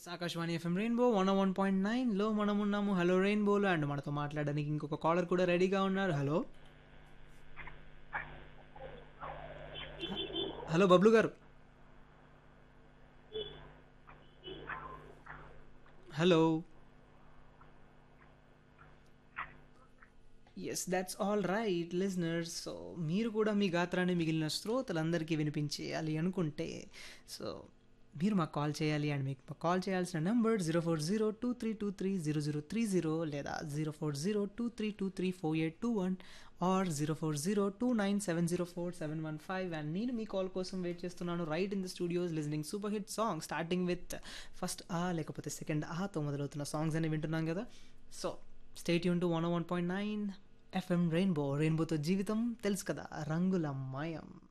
yes Akashvani FM rainbow one one point నైన్లో మనం ఉన్నాము హలో రెయిన్బోలో అండ్ మనతో మాట్లాడడానికి ఇంకొక కాలర్ కూడా రెడీగా ఉన్నారు హలో హలో బబ్లు గారు hello yes that's all right listeners so మీరు కూడా మీ గాత్రాన్ని మిగిలిన శ్రోతలందరికీ వినిపించేయాలి అనుకుంటే సో మీరు మాకు కాల్ చేయాలి అండ్ మీకు మాకు కాల్ చేయాల్సిన number zero four zero two three two three zero zero three zero లేదా zero four zero two three two three four eight two one or zero four zero two nine seven zero four seven one five and నేను మీ call కోసం wait చేస్తున్నాను right in the studios listening super hit song starting with first ఆ లేకపోతే second ఆతో మొదలవుతున్న songs అని వింటున్నాం కదా సో స్టేట్ యూన్ to one one point nine FM rainbow రెయిన్బోతో జీవితం తెలుసు కదా రంగుల మాయం